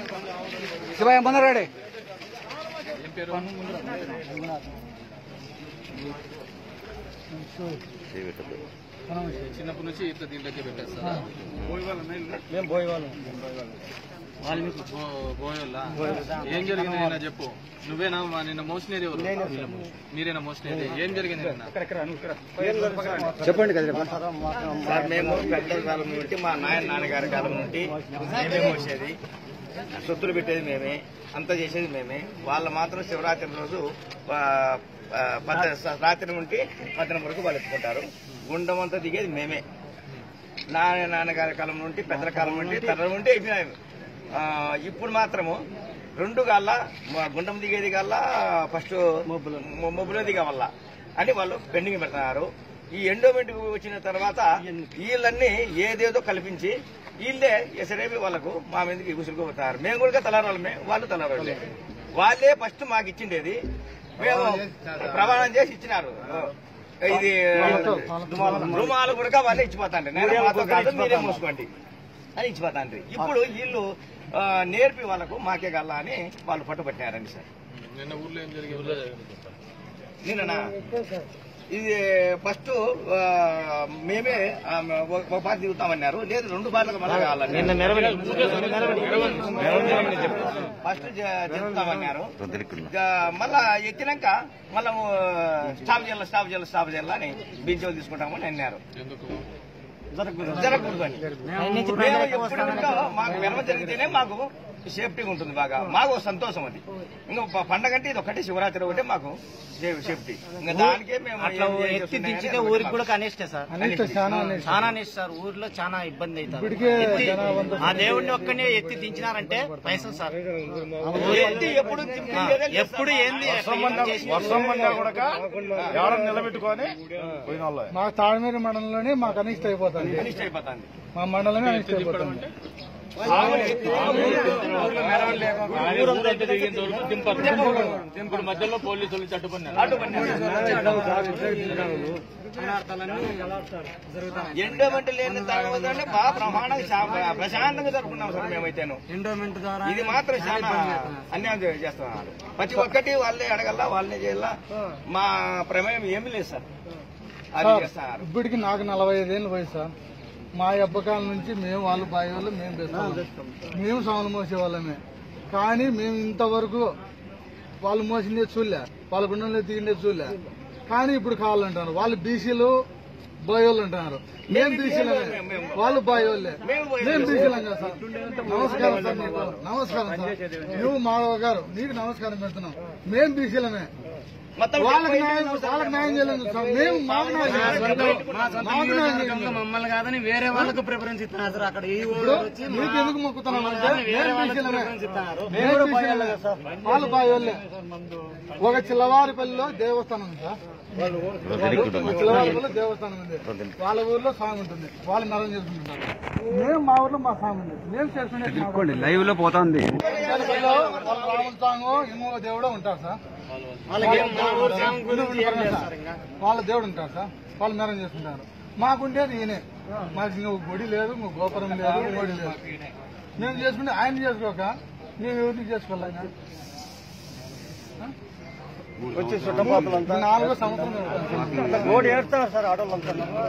శివయ్య ముందరాడే ఏం పేరు చిన్నప్పటి నుంచి ఇట్లా దీంట్లోకి పెట్టేస్తారా మేము పోయి వాళ్ళం బో- బోయోల్లా? ఏం జరిగింది నిన్న చెప్పు నువ్వేనా మా నిన్న మోసినది ఎవరు మీరేనా మోసినది ఏం జరిగింది నిన్న చెప్పండి కదా సార్ మేము పెద్దల కాలం నుండి మా నాయన నాన్నగారి కాలం నుండి మేమే మోసేది సొత్తులు పెట్టేది మేమే అంతా చేసేది మేమే వాళ్ళు మాత్రం శివరాత్రి రోజు ఆ, ఆ, పద్ద- రాత్రి నుండి మధ్యాహ్నం వరకు వాళ్ళు ఎత్తుకుంటారు గుండం అంతా దిగేది మేమే నాన్న నాన్నగారి కాలం నుండి పెద్దల కాలం నుండి తరం నుండి అయిపోయినాయి ఆ, ఇప్పుడు మాత్రము రెండు గాళ్ళ మ- గుండం దిగేది గాళ్ళ ఫస్ట్ మొబ్బులో దిగవల్ల అని వాళ్ళు పెండింగ్ పెడుతున్నారు ఈ ఎండోమెంట్ వచ్చిన తర్వాత వీళ్ళన్నీ ఏదేదో కల్పించి వీళ్ళే ఎసరేపి వాళ్ళకు మా మీదకి గుసులుకుపోతారు మేము కూడా తలారాళ్ళమే వాళ్ళు తలారాళ్ళే వాళ్ళే ఫస్ట్ మాకు ఇచ్చిండేది మేము ప్రమాణం చేసి ఇచ్చినారు ఇది రుమాలు కూడా వాళ్ళే ఇచ్చిపోతాండి నేను మాతో కాదు మీరే మూసుకోండి అని ఇచ్చిపోతాండ్రి ఇప్పుడు వీళ్ళు ఆ, నేర్పి వాళ్ళకు మాకే గల్లా అని వాళ్ళు పట్టుబట్టినారండి సార్ నిన్న ఊర్లో ఏం జరిగింది నిన్న ఇది ఫస్ట్ ఆ, మేమే ఆ, ఒక ఒక పాట దిగుతామన్నారు లేదు రెండు పాటలకు మళ్ళా కావాలని ఫస్ట్ చెప్తామన్నారు మళ్ళా ఎత్తినాక మళ్ళా స్టాప్ చేయాలి స్టాప్ చేయాలి స్టాప్ చేయాలి అని బీచ్ తీసుకుంటామని అన్నారు ఎందుకు జరగకూడదు అని మేము ఎప్పుడు వింటో మాకు మెరవ జరిగితేనే మాకు సేఫ్టీగా ఉంటుంది బాగా మాకు సంతోషం అది ఇంకా ప- పండగ అంటే ఇది ఒకటి శివరాత్రి ఒకటే మాకు సే- సేఫ్టీ ఇంకా దానికే మేము అట్లా ఏం ఎత్తి చేస్తున్నాయని దించితే ఒకటి ఊరికి మాకు. కూడా కనిష్టే సార్ చాలా అనిష్ట సార్ ఊర్లో చాలా ఇబ్బంది అవుతారు ఎత్తి ఆ దేవుడిని ఒక్కనే ఎత్తి దించినారంటే పైసలు సార్ ఎత్తి ఎప్పుడు ఆ, తిప్పేదే లేదు ఎప్పుడు సార్. ఏంది అట్లా ఏం చేసి- ఎవరైనా నిలబెట్టుకొని పోయిన వాళ్ళు మా తాళమేరు మండలంలోనే మాకు అనిష్ట అయిపోతుంది అనిష్ట అయిపోతుంది మా మండలమే అనిష్ట అయిపోతుంది ఇప్పుడు మధ్యలో పోలీసులు చట్టుకున్నారు ఎండోమెంట్ లేని తర్వాత బాగా ప్రమాణంగా చా- ప్రశాంతంగా జరుపుకున్నాం సార్ మేమైతేను ఎండోమెంట్ ద్వారా ఇది మాత్రం చాలా అన్యాయం చే- చేస్తున్నారు ప్రతి ఒక్కటి వాళ్ళే అడగల్లా వాళ్ళే చేయాలా మా ప్రమేయం ఏమీ లేదు సార్ అది చేస్తున్నారు ఇప్పటికి నాకు నలభై ఐదేళ్ళు వయసు సార్ మా అబ్బకాల నుంచి మేము వాళ్ళు బాయి వాళ్ళు మేము తెస్తాం మేము సౌండ్ మోసే వాళ్ళమే కానీ మేము ఇంతవరకు వాళ్ళు మోసిందే చూడలే వాళ్ళ గుండెలో దిగిండే చూడలే కానీ ఇప్పుడు కావాలంటున్నారు వాళ్ళు బీసీలు బోయోళ్ళు అంటున్నారు మేము బీసీలమే వాళ్ళు బాయ్ వాళ్ళే మేము బీసీలం కదా సార్ నమస్కారం సార్ నీకు నమస్కారం సార్ నువ్వు మాధవ గారు నీకు నమస్కారం పెడుతున్నాం మేము బీసీలమే మొత్తం వాళ్ళకి న్యాయం వాళ్ళకి న్యాయం చేయలేదు సార్ మేము మాకు న్యాయం చేయాలి. మాకు న్యాయం చేయాలి. మమ్మల్ని కాదని వేరే వాళ్ళకు ప్రిఫరెన్స్ ఇస్తున్నారు సార్ అక్కడ ఈ ఊరు ఇప్పుడు నీకు ఎందుకు మొక్కుతున్నాం అంటే వేరే మేము వాళ్ళకి బీసీలమే. ప్రిఫరెన్స్ ఇస్తున్నారు మేము బీసీలమే. వాళ్ళు బాయోళ్ళే ఒక చిల్లవారిపల్లిలో దేవస్థానం ఉంది సార్ చిల్లవారిపల్లిలో దేవస్థానం ఉంది వాళ్ళ ఊర్లో స్వామి ఉంటుంది వాళ్ళు నరం చేసుకుంటున్నారు మేము మా ఊర్లో మా స్వామి ఉంది మేము చేసుకునే లైవ్ లో పోతుంది చిల్లవారిపల్లిలో వాళ్ళ రాముల స్వామి ఇంకో దేవుడు ఉంటారు సార్ వాళ్ళకి ఏం మా ఊరు స్వామి గురించి ఏం లేదు సార్ ఇంకా. వాళ్ళ దేవుడు ఉంటారు సార్ వాళ్ళు మేరం చేసుకుంటారు మాకుండేది ఈయనే మాకు ఇంకో గుడి లేదు ఇంకో గోపురం లేదు గుడి లేదు మేము చేసుకుంటే ఆయన చేసుకోక మేము ఎవరిని చేసుకోవాలి వచ్చి చుట్టపాతలు నాలుగో సంవత్సరం గోడి ఏడుస్తారు సార్ ఆడవాళ్ళంతా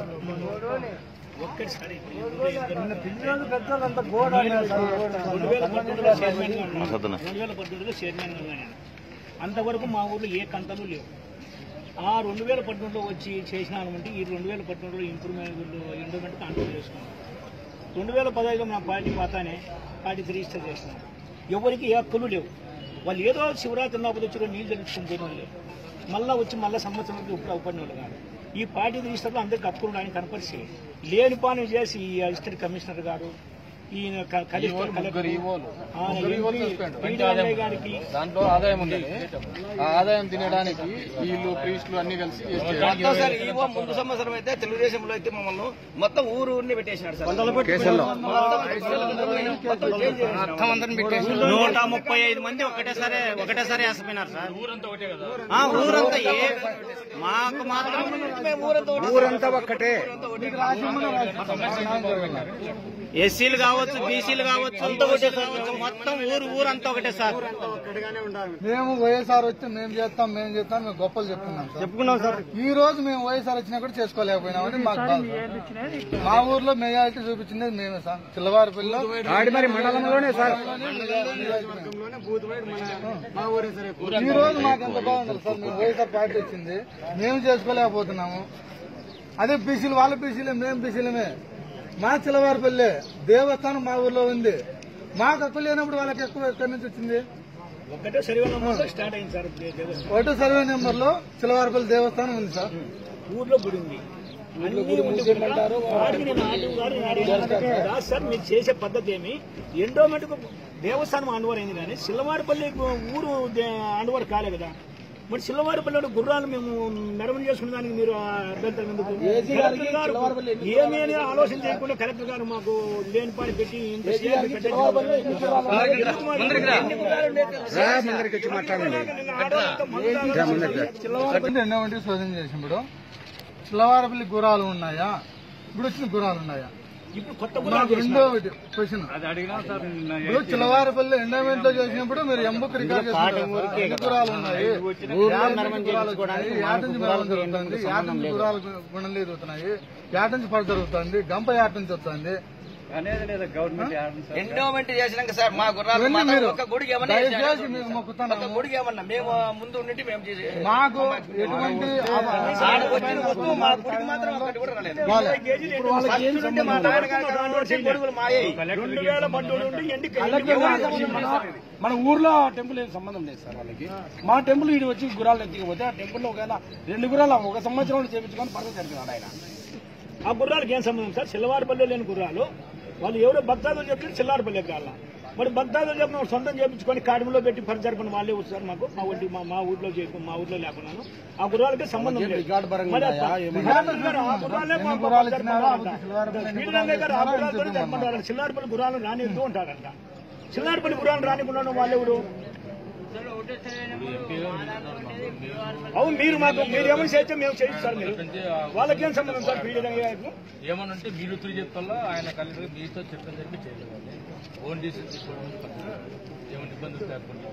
నిన్న పిల్లలు పెద్దలంతా గోడ రెండు వేల పద్దెనిమిదిలో చైర్మన్ నేను అంతవరకు మా ఊర్లో ఏ కంటలు లేవు ఆ రెండు వేల పద్దెనిమిదిలో వచ్చి చేసినామంటే ఈ రెండు వేల పద్దెనిమిదిలో ఇంప్రూవ్మెంట్ ఇంప్రూవ్మెంట్ కంట్రోల్ చేసుకున్నాం రెండు వేల పదహైదులో మా పార్టీ పోతానే పార్టీ రిజిస్టర్ చేసినాం ఎవరికి ఏ హక్కులు లేవు వాళ్ళు ఏదో శివరాత్రి ఉన్నప్పుడు వచ్చి రెండు నీళ్ళు తెలుసుకుని పోయిన లేవు మళ్ళీ వచ్చి మళ్ళీ సంవత్సరానికి ఇప్పుడు అవపడిన వాళ్ళు కాదు ఈ పార్టీ రిజిస్టర్లో అందరికి హక్కులు ఉన్నాయని కనపరిచి లేని పని చేసి ఈ అసిస్టెంట్ కమిషనర్ గారు ఈయన క- కలెక్టర్ ముగ్గురు కలెక్టర్ ఈవోలు ఆ, ముగ్గురు ఈవోలు ఎంపీ, సస్పెండ్ పీడీ మంచి ఆదాయం అన్నయ్య ఉంది. గారికి దాంట్లో ఆదాయం ఉంది ఆ ఆదాయం తినడానికి వీళ్ళు ప్రీస్టులు అన్ని కలిసి చేస్తే మొత్తం సార్ ఈవో ముందు సంవత్సరం అయితే తెలుగుదేశంలో అయితే మమ్మల్ని మొత్తం ఊరు ఊరిని పెట్టేసినాడు సార్ కేసుల్లో మొత్తం చేంజ్ చేసినాడు. నూట ముప్పై ఐదు మంది ఒకటేసారి ఒకటేసారి వేసిపోయినారు సార్ ఆ, ఊరంతా ఏ మాకు మాత్రం మేము ఊరంతా ఒకటే ఊరంతా ఒక్కటే రాసి ఎస్సీలు కావచ్చు బీసీలు కావచ్చు ఓసీలు కావచ్చు మొత్తం ఊరు ఊరు అంతా ఒకటే సార్ మేము వైఎస్ఆర్ వచ్చి మేము చేస్తాం మేము చేస్తాం మేము గొప్పలు చెప్పుకున్నాం సార్ చెప్పుకున్నాం సార్ ఈ రోజు మేము వైఎస్ఆర్ వచ్చినా కూడా చేసుకోలేకపోయినామని మాకు బాధ సార్. మా ఊర్లో మెజారిటీ చూపించింది మేమే సార్ చిల్లవారిపల్లిలో ఆడిమరి మండలంలోనే సార్ ఈ రోజు మాకు ఎంత బాగుంటుంది సార్ మేము వైఎస్ఆర్ పార్టీ వచ్చింది మేము చేసుకోలేకపోతున్నాము అదే బీసీలు వాళ్ళ బీసీలే మేము బీసీలమే మా చిలవారిపల్లె దేవస్థానం మా ఊర్లో ఉంది మాకు హక్కు లేనప్పుడు వాళ్ళకి ఎక్కువ ఎక్కడి నుంచి వచ్చింది ఒకటే సర్వే నెంబర్లో స్టార్ట్ అయింది సార్ దేవస్థానం. ఒకటో సర్వే నెంబర్ లో చిలవారిపల్లి దేవస్థానం ఉంది సార్ ఊర్లో గుడి ఉంది అన్ని ఉండి కూడా వాడికి నేను ఆటో గారు నేను అడిగాను. రాదు సార్ మీరు చేసే పద్ధతి ఏమి ఎండోమెంట్ దేవస్థానం అండవర్ అయింది కానీ సిల్లవారిపల్లి ఊరు దే- అండవర్ కాలే కదా మరి సిల్లవారిపల్లి గుర్రాలు మేము మెరవని చేసుకునే దానికి మీరు అభ్యంతరం ఎందుకు కలెక్టర్ గారు ఏమీ అని ఆలోచన చేయకుండా కలెక్టర్ గారు మాకు లేని పని పెట్టి ఇంత చేయాలి పెట్టేసి ఎందుకు మరి ఎన్ని గుర్రాలు ఉన్నాయి? ముందరికి వచ్చి మాట్లాడండి ఆడవాళ్ళంతా మందు చిల్లవారిపల్లి ఎన్నో వంటి శోధన చేసినప్పుడు చిల్లవారిపల్లి గురాలు ఉన్నాయా ఇప్పుడు వచ్చిన గురాలు ఉన్నాయా ఇప్పుడు కొత్త నాకు గుర్రాలు రెండో క్వశ్చన్ అది అడిగినా సార్ నిన్న ఇప్పుడు చిలవారిపల్లి ఎండోమెంట్ లో చేసినప్పుడు మీరు ఎంబుక్ రికార్డ్ చేస్తున్నారు కదా. ఎన్ని గురాలు ఉన్నాయి యాటంచి గురాలు వచ్చినాయి, యాటంచి మేళం జరుగుతుంది యాటంచి గురాలు గుణంలో ఎదుగుతున్నాయి యాటంచి పడ జరుగుతుంది గంప యాటంచి వస్తుంది అనేది లేదా గవర్నమెంట్ యాడ్ సార్ ఎండోమెంట్ చేసినాక సార్ మా గుర్రాలు ఇవన్నీ మాత్రం మీరు ఒక గుడికి ఏమన్నా దయచేసి చేశారా? మేము ఒక మొక్కుతున్నాము గుడికి ఏమన్నా మేము ముందు ఉండి మేము చేసే మాకు ఎటువంటి ఆడ వచ్చిన వస్తువు మా గుడికి మాత్రం ఒక్కటి కూడా రాలేదు రాలే. ఫస్ట్ నుండి మా నాన్నగారి కాలం నుండి గొడుగులు మాయే రెండు వేల పన్నెండు నుండి ఎండికి మన ఊర్లో టెంపుల్ ఏం సంబంధం లేదు సార్ వాళ్ళకి మా టెంపుల్ ఇటు వచ్చి గురాలు ఎత్తికపోతే ఆ టెంపుల్ ఒకవేళ రెండు గురాలు ఒక సంవత్సరం చేయించుకొని పర్వ జరిపినాడు ఆయన ఆ గుర్రాలకి ఏం సంబంధం సార్ చిల్లవారిపల్లి లేని గుర్రాలు వాళ్ళు ఎవరో భక్తాదులు చెప్పి చిల్లారిపల్లి ఎక్కాల మరి భక్తాదులు చెప్పిన వాడు సొంతం చేయించుకొని కాడిలో పెట్టి పని జరపని వాళ్ళే వస్తారు మాకు మా ఒంటి మా మా ఊర్లో చేయకు మా ఊర్లో లేకున్నాను ఆ గుర్రాలకి సంబంధం లేదు రికార్డు పరంగా మరి ఆ ఉన్నాయా? ప- ఏమైనా? భక్తాదులు గారు ఆ గుర్రాలే మా- ఎన్ని గుర్రాలు మా ఇచ్చినారో జరపమంటారంట. అప్పుడు చిల్లవారిపల్లి ఎన్ని వీరరంగయ్య గారు ఆ గుర్రాలు గుర్రాలతో ఇచ్చినారో జరపమంటారు చిల్లారిపల్లి గుర్రాలు రానిద్దు ఉంటారంట చిల్లారిపల్లి గుర్రాలు రానికుండా వాళ్ళెవరు అవును మీరు మాకు మీరు ఏమైనా చేస్తే మేము చేయిస్తారు మీరు వాళ్ళకేం సంబంధం సార్ పీడీ గారికి ఏమనంటే మీరు తిరిగి చెప్తాలో ఆయన కలెక్టర్ మీతో చెప్పని చెప్పి చేయలేదు ఓన్ డిసిషన్ తీసుకోవడం ఏమైనా ఇబ్బందులు లేకుండా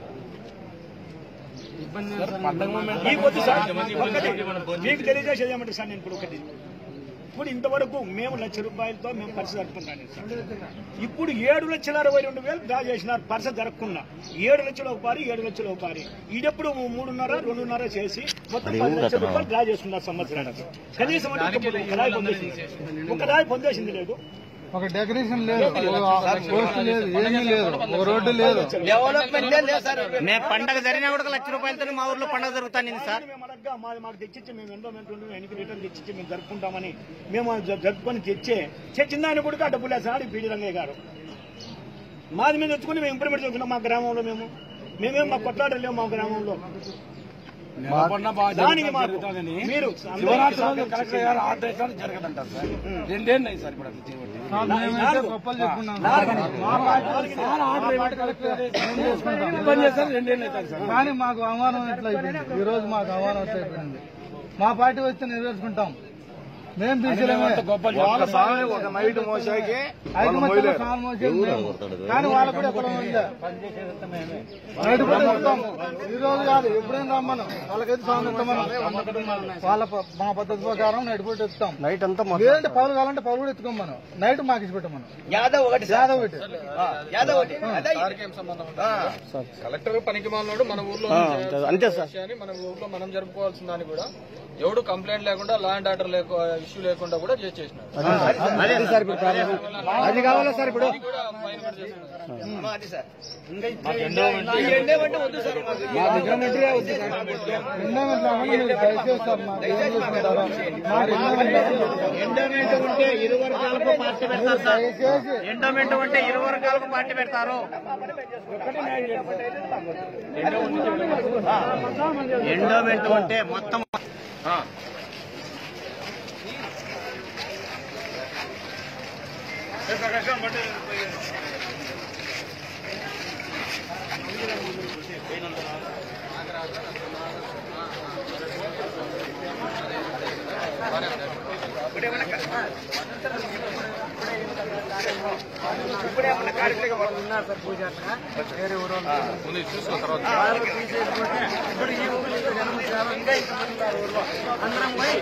మీకు వద్దు సార్ ఒక్కటి మీకు తెలియజేసేది ఏమంటారు సార్ నేను ఇప్పుడు ఒకటి ఇప్పుడు ఇంతవరకు మేము లక్ష రూపాయలతో మేము పరిస్థితి జరుపుకుంటాను సార్ ఇప్పుడు ఏడు లక్షల అరవై రెండు వేలు డ్రా చేసినారు పరిస్థితి జరగకుండా ఏడు లక్షల ఒక పారి ఏడు లక్షల ఒక పారి ఇదెప్పుడు మూడున్నర రెండున్నర చేసి మొత్తం పది లక్షల రూపాయలు డ్రా చేసుకున్నారు సంవత్సరానికి కనీసం అంటే ఒక రాయి పొందేసింది ఒక రాయి పొందేసింది లేదు ఒక డెకరేషన్ లేదు ఒక పోస్ట్ లేదు ఏమీ లేదు ఒక రోడ్డు లేదు డెవలప్మెంట్ లేదు సార్ మేము పండగ జరిగినా కూడా ఒక లక్ష రూపాయలతో మా ఊర్లో పండగ జరుగుతుంది సార్ మేము అడగ్గా మాది మాకు తెచ్చిచ్చి మేము ఎండోమెంట్ ఉండి ఎనికి రిటర్న్ తెచ్చిచ్చి మేము జరుపుకుంటామని మేము జ- జరుపుకొని తెచ్చే తెచ్చిన దాన్ని కూడా ఆ డబ్బులు వేసాడు పీడి రంగయ్య గారు మాది మేము తెచ్చుకుని మేము ఇంప్లిమెంట్ చేసుకున్నాం మా గ్రామంలో మేము మేమేం మా కొట్లాటలు లేవు మా గ్రామంలో నిలబడిన బాగా దానికి మాకు జరుగుతుందని మీరు శివరాత్రి రోజు కలెక్టర్ గారు ఆర్డర్ వేసాడు జరగదంటారు సార్ రెండేళ్ళు అయింది సార్ ఇప్పుడు అది చేయబట్టి సార్, మేమైతే గొప్పలు చెప్పుకున్నాం సార్. మా పార్టీ సార్ ఆర్డర్ ఏమంటే కలెక్టర్ గారు ఇబ్బంది చేస్తారు రెండేళ్ళు అవుతారు సార్ కానీ మాకు అవమానం ఎట్లా అయిపోయింది ఈ రోజు మాకు అవమానం ఎట్లా అయిపోయింది మా పార్టీ వస్తే నెరవేర్చుకుంటాం మేము బీసీలమే గొప్ప ఒక్కసారి ఒక నైట్ మోసాకి ఐకమత్యంలో సాల్ మోసేది మేము. కానీ వాళ్ళకు కూడా ఎక్కడ ఉందా నైట్ పూట చెప్తాము ఈ రోజు కాదు ఎప్పుడైనా రమ్మను వాళ్ళకైతే సాయం ఇస్తామను వాళ్ళ ప- మా పద్ధతి ప్రకారం నైట్ పూట ఎత్తుతాం నైట్ అంతా లేదంటే పౌలు కావాలంటే పౌలు కూడా ఎత్తుకోమను నైట్ మాకు ఇచ్చి పెట్టమను యాదవ్ ఒకటి సార్ యాదవ్ ఒకటి యాదవ్ ఒకటి అదే ఏం సంబంధం కలెక్టర్ పనికి మాలినోడు మన ఊర్లో అంతే సార్ విషయాన్ని మన ఊర్లో మనం జరుపుకోవాల్సిన దాన్ని కూడా ఎవడు కంప్లైంట్ లేకుండా లా అండ్ ఆర్డర్ లేక ఇష్యూ లేకుండా కూడా చేసేసినారు అది కావాలా సార్ ఇప్పుడు కూడా ఫైన్ కూడా చేస్తున్నారు అది సార్ ఈ ఎండోమెంట్ వద్దు సార్ మాకు. ఎండోమెంట్ లేకుండా మీరు దయచేసి సార్ మాకు ఏం చేసుకుంటారో మాకు ఎండోమెంట్ ఎండోమెంట్ ఉంటే ఇరు వర్గాలకు పార్టీ పెడతారు సార్ దయచేసి ఎండోమెంట్ ఉంటే ఇరు వర్గాలకు పార్టీ పెడతారు ఎండోమెంట్ ఉంటే మొత్తం కార్యక్రమం వాళ్ళు ఉన్నారు సార్ పూజ వేరే ఊరు వాళ్ళు తీసేసుకొని ఇప్పుడు ఈ ఊరిలో జనం చాలా ఇంకా ఇంతమంది ఉన్నారు ఊర్లో అందరం పోయి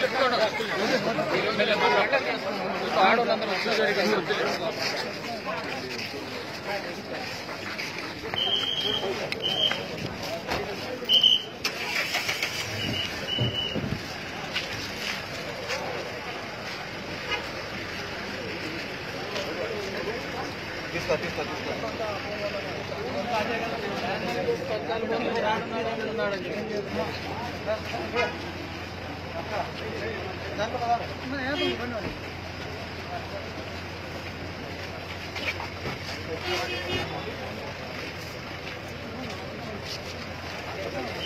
తీసుకో తీసుకో తీసుకో ఆ